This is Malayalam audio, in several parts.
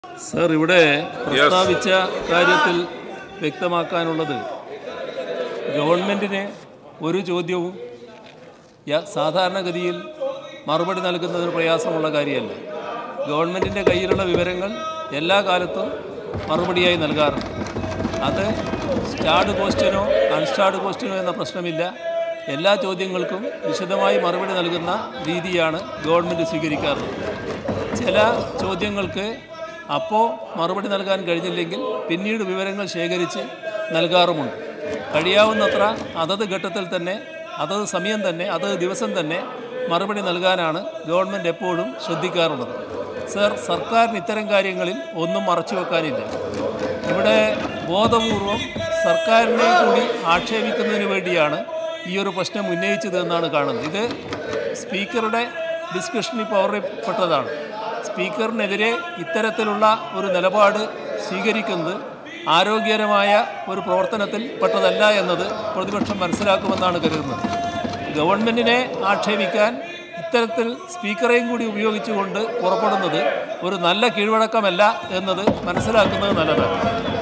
സർ ഇവിടെ പ്രസ്താവിച്ച കാര്യത്തിൽ വ്യക്തമാക്കാനുള്ളത് ഗവൺമെൻറ്റിന് ഒരു ചോദ്യവും യ- സാധാരണഗതിയിൽ മറുപടി നൽകുന്നതിന് പ്രയാസമുള്ള കാര്യമല്ല ഗവൺമെൻറ്റിൻ്റെ കയ്യിലുള്ള വിവരങ്ങൾ എല്ലാ കാലത്തും മറുപടിയായി നൽകാറുണ്ട് അത് സ്റ്റാർഡ് ക്വസ്റ്റ്യനോ അൺസ്റ്റാർഡ് ക്വസ്റ്റ്യനോ എന്ന പ്രശ്നമില്ല എല്ലാ ചോദ്യങ്ങൾക്കും വിശദമായി മറുപടി നൽകുന്ന രീതിയാണ് ഗവൺമെൻറ് സ്വീകരിക്കാറുള്ളത് ചില ചോദ്യങ്ങൾക്ക് അപ്പോൾ മറുപടി നൽകാൻ കഴിഞ്ഞില്ലെങ്കിൽ പിന്നീട് വിവരങ്ങൾ ശേഖരിച്ച് നൽകാറുമുണ്ട് കഴിയാവുന്നത്ര അതത് ഘട്ടത്തിൽ തന്നെ അതത് സമയം തന്നെ അതത് ദിവസം തന്നെ മറുപടി നൽകാനാണ് ഗവൺമെൻറ് എപ്പോഴും ശ്രദ്ധിക്കാറുള്ളത് സർ സർക്കാരിന് ഇത്തരം കാര്യങ്ങളിൽ ഒന്നും മറച്ചു വെക്കാനില്ല ഇവിടെ ബോധപൂർവം സർക്കാരിനെ കൂടി ആക്ഷേപിക്കുന്നതിന് വേണ്ടിയാണ് ഈ ഒരു പ്രശ്നം ഉന്നയിച്ചതെന്നാണ് കാണുന്നത് ഇത് സ്പീക്കറുടെ ഡിസ്കഷനിൽ പവറിൽപ്പെട്ടതാണ് സ്പീക്കറിനെതിരെ ഇത്തരത്തിലുള്ള ഒരു നിലപാട് സ്വീകരിക്കുന്നത് ആരോഗ്യകരമായ ഒരു പ്രവർത്തനത്തിൽ പെട്ടതല്ല എന്നത് പ്രതിപക്ഷം മനസ്സിലാക്കുമെന്നാണ് കരുതുന്നത് ഗവൺമെൻറ്റിനെ ആക്ഷേപിക്കാൻ ഇത്തരത്തിൽ സ്പീക്കറെയും കൂടി ഉപയോഗിച്ചുകൊണ്ട് പുറപ്പെടുന്നത് ഒരു നല്ല കീഴ്വഴക്കമല്ല എന്നത് മനസ്സിലാക്കുന്നത് നല്ലതാണ്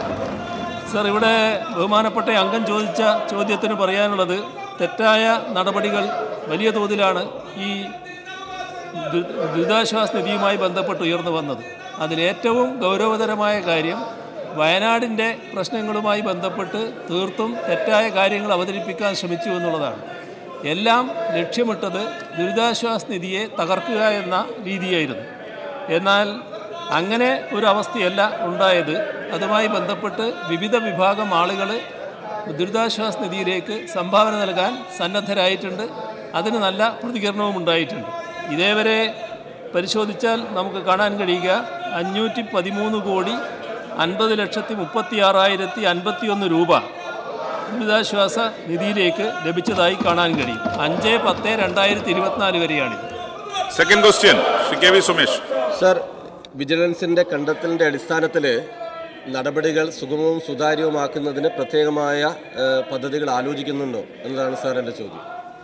സർ ഇവിടെ ബഹുമാനപ്പെട്ട അംഗം ചോദിച്ച ചോദ്യത്തിന് പറയാനുള്ളത് തെറ്റായ നടപടികൾ വലിയ തോതിലാണ് ഈ ദു- ദുരിതാശ്വാസ നിധിയുമായി ബന്ധപ്പെട്ട് ഉയർന്നു വന്നത് അതിലേറ്റവും ഗൗരവതരമായ കാര്യം വയനാടിൻ്റെ പ്രശ്നങ്ങളുമായി ബന്ധപ്പെട്ട് തീർത്തും തെറ്റായ കാര്യങ്ങൾ അവതരിപ്പിക്കാൻ ശ്രമിച്ചു എന്നുള്ളതാണ് എല്ലാം ലക്ഷ്യമിട്ടത് ദുരിതാശ്വാസ നിധിയെ തകർക്കുക എന്ന രീതിയായിരുന്നു എന്നാൽ അങ്ങനെ ഒരു അവസ്ഥയല്ല ഉണ്ടായത് അതുമായി ബന്ധപ്പെട്ട് വിവിധ വിഭാഗം ആളുകൾ ദുരിതാശ്വാസ നിധിയിലേക്ക് സംഭാവന നൽകാൻ സന്നദ്ധരായിട്ടുണ്ട് അതിന് നല്ല പ്രതികരണവും ഉണ്ടായിട്ടുണ്ട് ഇതേവരെ പരിശോധിച്ചാൽ നമുക്ക് കാണാൻ കഴിയുക അഞ്ഞൂറ്റി പതിമൂന്ന് കോടി അൻപത് ലക്ഷത്തി മുപ്പത്തി ആറായിരത്തി അൻപത്തിയൊന്ന് രൂപ ദുരിതാശ്വാസ നിധിയിലേക്ക് ലഭിച്ചതായി കാണാൻ കഴിയും അഞ്ച് പത്ത് രണ്ടായിരത്തി ഇരുപത്തിനാല് വരെയാണിത് second question Shri K V Sumesh sir വിജിലൻസിന്റെ കണ്ടെത്തലിന്റെ അടിസ്ഥാനത്തിൽ നടപടികൾ സുഗമവും സുതാര്യവുമാക്കുന്നതിന് പ്രത്യേകമായ ഏഹ്, പദ്ധതികൾ ആലോചിക്കുന്നുണ്ടോ എന്നതാണ് സാർ എൻ്റെ ചോദ്യം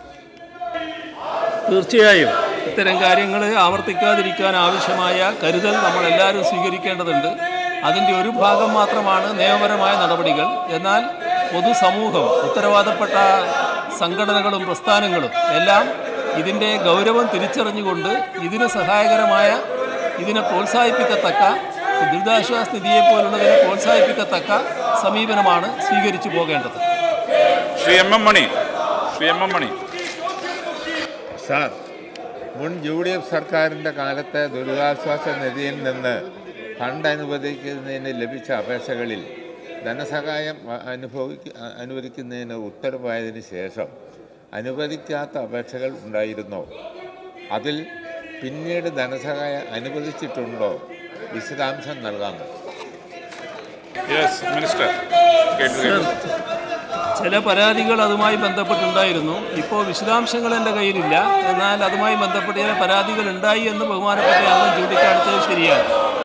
തീർച്ചയായും ഇത്തരം കാര്യങ്ങൾ ആവർത്തിക്കാതിരിക്കാൻ ആവശ്യമായ കരുതൽ നമ്മളെല്ലാവരും സ്വീകരിക്കേണ്ടതുണ്ട് അതിൻ്റെ ഒരു ഭാഗം മാത്രമാണ് നിയമപരമായ നടപടികൾ എന്നാൽ പൊതുസമൂഹം ഉത്തരവാദപ്പെട്ട സംഘടനകളും പ്രസ്ഥാനങ്ങളും എല്ലാം ഇതിൻ്റെ ഗൗരവം തിരിച്ചറിഞ്ഞുകൊണ്ട് ഇതിന് സഹായകരമായ ഇതിനെ പ്രോത്സാഹിപ്പിക്കത്തക്ക ദുരിതാശ്വാസ നിധിയെ പോലുള്ളതിനെ പ്രോത്സാഹിപ്പിക്കത്തക്ക സമീപനമാണ് സ്വീകരിച്ചു പോകേണ്ടത് Shri M M Mani Shri M M Mani sir മുൻ യു ഡി എഫ് സർക്കാരിൻ്റെ കാലത്തെ ദുരിതാശ്വാസ നിധിയിൽ നിന്ന് ഫണ്ട് അനുവദിക്കുന്നതിന് ലഭിച്ച അപേക്ഷകളിൽ ധനസഹായം അ- അനുഭവിക്ക അ- അനുവദിക്കുന്നതിന് ഉത്തരവായതിനു ശേഷം അനുവദിക്കാത്ത അപേക്ഷകൾ ഉണ്ടായിരുന്നോ അതിൽ പിന്നീട് ധനസഹായം അനുവദിച്ചിട്ടുണ്ടോ വിശദാംശം നൽകാമോ യെസ് മിനിസ്റ്റർ കേട്ടു സർ, കേട്ടു ചില പരാതികൾ അതുമായി ബന്ധപ്പെട്ടുണ്ടായിരുന്നു ഇപ്പോൾ വിശദാംശങ്ങൾ എൻ്റെ കയ്യിലില്ല എന്നാൽ അതുമായി ബന്ധപ്പെട്ട് ചില പരാതികൾ ഉണ്ടായി എന്ന് ബഹുമാനപ്പെട്ട അംഗം ചൂണ്ടിക്കാണിച്ചത് ശരിയാണ്